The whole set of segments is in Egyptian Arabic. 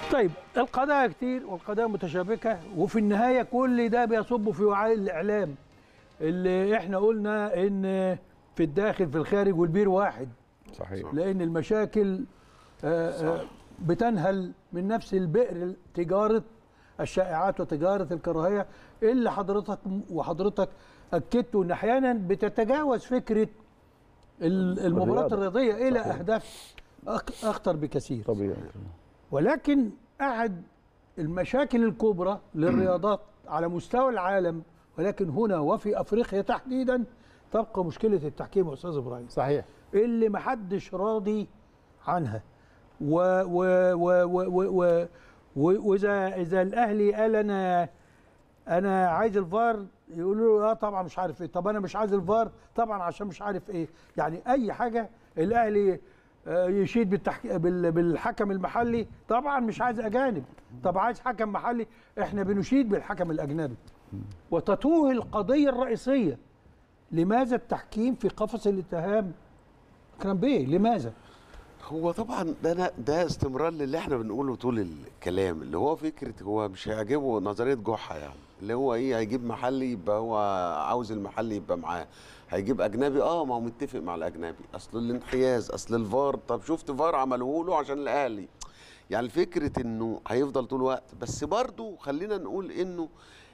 طيب القضايا كتير والقضايا متشابكه وفي النهايه كل ده بيصب في وعاء الاعلام اللي احنا قلنا ان في الداخل في الخارج والبير واحد صحيح لان المشاكل آه، آه، بتنهل من نفس البئر تجاره الشائعات وتجاره الكراهيه اللي حضرتك وحضرتك اكدت ان احيانا بتتجاوز فكره ال- المباراه الرياضة. الرياضيه الى صحيح. اهداف أك- اخطر بكثير طبيعي ولكن أحد المشاكل الكبرى للرياضات على مستوى العالم ولكن هنا وفي أفريقيا تحديدا تبقى مشكلة التحكيم يا أستاذ إبراهيم صحيح اللي محدش راضي عنها و و و و و و و وإذا إذا الأهلي قال أنا أنا عايز الفار يقولوا له اه طبعا مش عارف ايه طب انا مش عايز الفار طبعا عشان مش عارف ايه يعني اي حاجه الاهلي آه، يشيد بالتحك... بال... بالحكم المحلي طبعا مش عايز اجانب طب عايز حكم محلي احنا بنشيد بالحكم الاجنبي وتتوه القضيه الرئيسيه لماذا التحكيم في قفص الاتهام كان بيه لماذا هو طبعا ده أنا ده استمرار للي احنا بنقوله طول الكلام اللي هو فكره هو مش هيعجبه نظريه جحا يعني اللي هو ايه هيجيب محلي يبقى هو عاوز المحلي يبقى معاه هيجيب اجنبي اه ما هو متفق مع الاجنبي اصل الانحياز اصل الفار طب شفت فار عملوه له عشان الاهلي يعني فكره انه هيفضل طول الوقت بس برضو خلينا نقول انه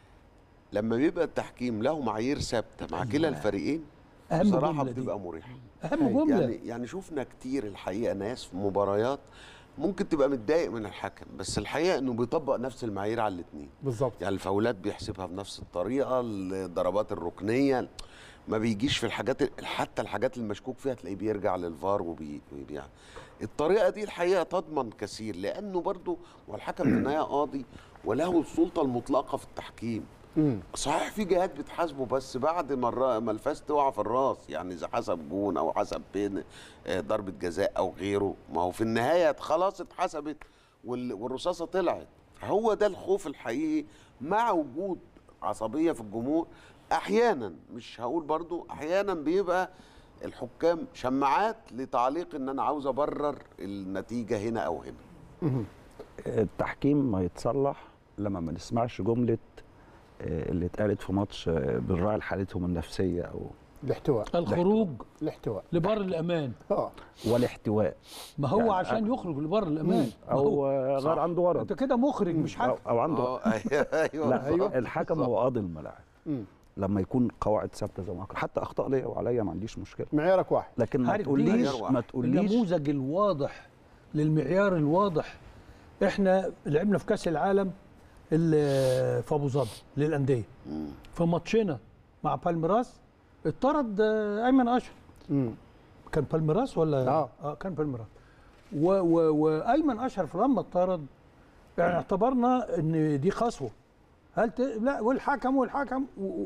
لما بيبقى التحكيم له معايير ثابته مع كلا الفريقين أهم بصراحه جملة دي. بتبقى مريحه اهم جمله يعني يعني شفنا كتير الحقيقه ناس في مباريات ممكن تبقى متضايق من الحكم بس الحقيقه انه بيطبق نفس المعايير على الاثنين بالظبط يعني الفاولات بيحسبها بنفس الطريقه الضربات الركنيه ما بيجيش في الحاجات حتى الحاجات المشكوك فيها تلاقيه بيرجع للفار وبي وبي- يعني الطريقه دي الحقيقه تضمن كثير لانه برضو والحكم في النهايه قاضي وله السلطه المطلقه في التحكيم مم. صحيح في جهات بتحاسبه بس بعد ما الرا- ما الفاس تقع في الراس يعني اذا حسب جون او حسب بين آه، ضربه جزاء او غيره ما هو في النهايه خلاص اتحسبت وال- والرصاصه طلعت هو ده الخوف الحقيقي مع وجود عصبيه في الجمهور احيانا مش هقول برضو احيانا بيبقى الحكام شماعات لتعليق ان انا عاوز ابرر النتيجه هنا او هنا التحكيم ما يتصلح لما ما نسمعش جمله آه، اللي اتقالت في ماتش آه، بنراعي حالتهم النفسيه او الاحتواء الخروج الاحتواء لبر الامان اه والاحتواء ما هو يعني عشان يخرج لبر الامان ما او هو آه، غير صح. عنده انت غرض كده مخرج مش او, حكم أو عنده اه ايوه لا أيوة. الحكم هو قاضي الملاعب مم. لما يكون قواعد ثابته زي ما قلت. حتى اخطاء ليا وعليا ما عنديش مشكله معيارك واحد لكن ما عارف دي تقوليش معيار ما واحد. تقوليش النموذج الواضح للمعيار الواضح احنا لعبنا في كاس العالم اللي في ابو ظبي للانديه مم. في ماتشنا مع بالميراس اتطرد آه، ايمن اشرف مم. كان بالميراس ولا آه. اه كان بالميراس و و وايمن اشرف لما اتطرد يعني اعتبرنا ان دي قسوه هل ت... لا والحكم والحكم و... و-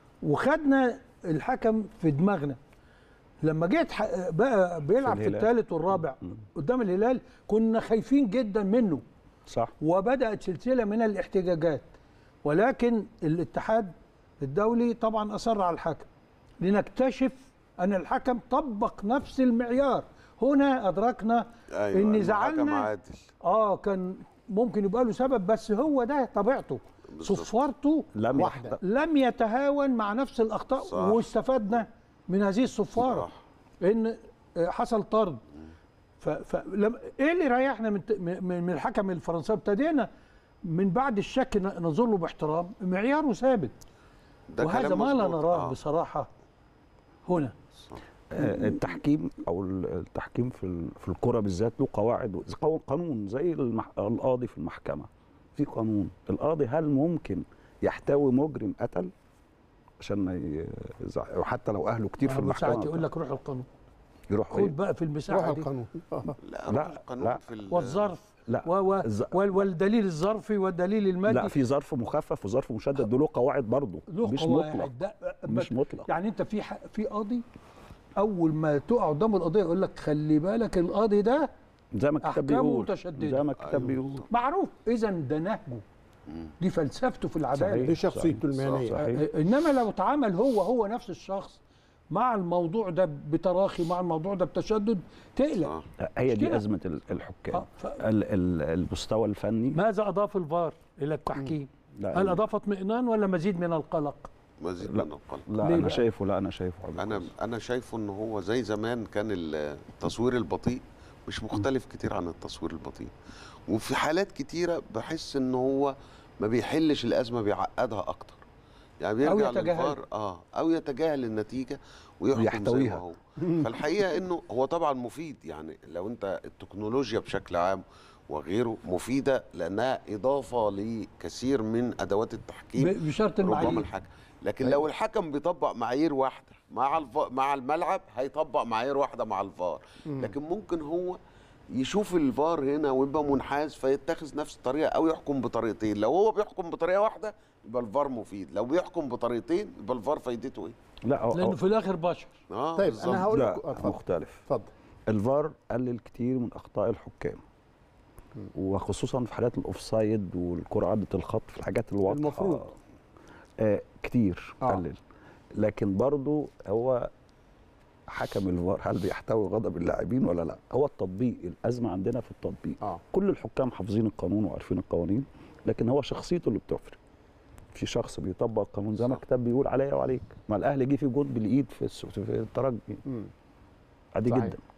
وخدنا الحكم في دماغنا لما جيت ح... بقى بيلعب في, الهلال. الثالث والرابع قدام الهلال كنا خايفين جدا منه صح وبدات سلسله من الاحتجاجات ولكن الاتحاد الدولي طبعا اصر على الحكم لنكتشف ان الحكم طبق نفس المعيار هنا ادركنا ايوه ان المحكم زعلنا عادل اه كان ممكن يبقى له سبب بس هو ده طبيعته بالظبط. صفارته لم واحدة. يحت- لم يتهاون مع نفس الاخطاء صح. واستفدنا من هذه الصفاره صح. ان حصل طرد ف... فلم... ايه اللي ريحنا من من من الحكم الفرنساوي ابتدينا من بعد الشك ن- ننظر له باحترام معياره ثابت ده وهذا كلام ما لا مظبوط. نراه آه. بصراحه هنا آه، التحكيم او ال- التحكيم في ال- في الكره بالذات له قواعد و- قو- قانون زي المح... القاضي في المحكمه في قانون القاضي هل ممكن يحتوي مجرم قتل عشان ما ي... يزع- وحتى لو اهله كتير في أبو ساعات المحكمه يقول لك روح القانون يروح خد إيه؟ بقى في روح المساحه دي القانون آه. لا, لا، لا القانون لا. في ال- والظرف لا و... و... الز- وال... والدليل الظرفي والدليل المادي لا في ظرف مخفف وظرف مشدد دول له قواعد برضه له مش قواعد. مطلق ده- مش مطلق يعني انت في ح... في قاضي اول ما تقع قدام القضيه يقول لك خلي بالك القاضي ده زي ما الكتاب أحكامه بيقول متشددة. زي ما الكتاب بيقول معروف اذا ده نهجه دي فلسفته في العداله صحيح. دي شخصيته المهنيه صحيح. آه، انما لو اتعامل هو هو نفس الشخص مع الموضوع ده بتراخي مع الموضوع ده بتشدد تقلق آه. هي دي مشكلة. ازمه ال- الحكام آه، ف- ال- ال- المستوى الفني ماذا اضاف الفار الى التحكيم لا هل اضاف اطمئنان ولا مزيد من القلق مزيد لا. من القلق لا ليه انا بقى؟ شايفه لا انا شايفه حاجة انا كويسة. انا شايفه ان هو زي زمان كان التصوير البطيء مش مختلف كتير عن التصوير البطيء وفي حالات كتيره بحس ان هو ما بيحلش الازمه بيعقدها اكتر يعني بيرجع يتجاهل. للفار اه او يتجاهل النتيجه ويحكم زي ما ويحتويها. هو فالحقيقه انه هو طبعا مفيد يعني لو انت التكنولوجيا بشكل عام وغيره مفيده لانها اضافه لكثير من ادوات التحكيم ب- بشرط ربما المعايير الحكم لكن لو الحكم بيطبق معايير واحده مع الف... مع الملعب هيطبق معايير واحده مع الفار لكن ممكن هو يشوف الفار هنا ويبقى منحاز فيتخذ نفس الطريقه او يحكم بطريقتين لو هو بيحكم بطريقه واحده يبقى الفار مفيد لو بيحكم بطريقتين يبقى الفار فايدته ايه لا أو لانه أو في الاخر بشر اه طيب بالظبط. انا هقول لا لك اتفضل مختلف اتفضل الفار قلل كتير من اخطاء الحكام وخصوصا في حالات الاوفسايد والكره عدت الخط في الحاجات الواضحه المفروض. آه كتير آه. قلل لكن برضو هو حكم الفار هل بيحتوي غضب اللاعبين ولا لا هو التطبيق الازمه عندنا في التطبيق اه كل الحكام حافظين القانون وعارفين القوانين لكن هو شخصيته اللي بتفرق في شخص بيطبق القانون زي ما صح. الكتاب بيقول عليا وعليك ما الاهلي جه في جون بالايد في الس- في الترجي مم. عادي صحيح. جدا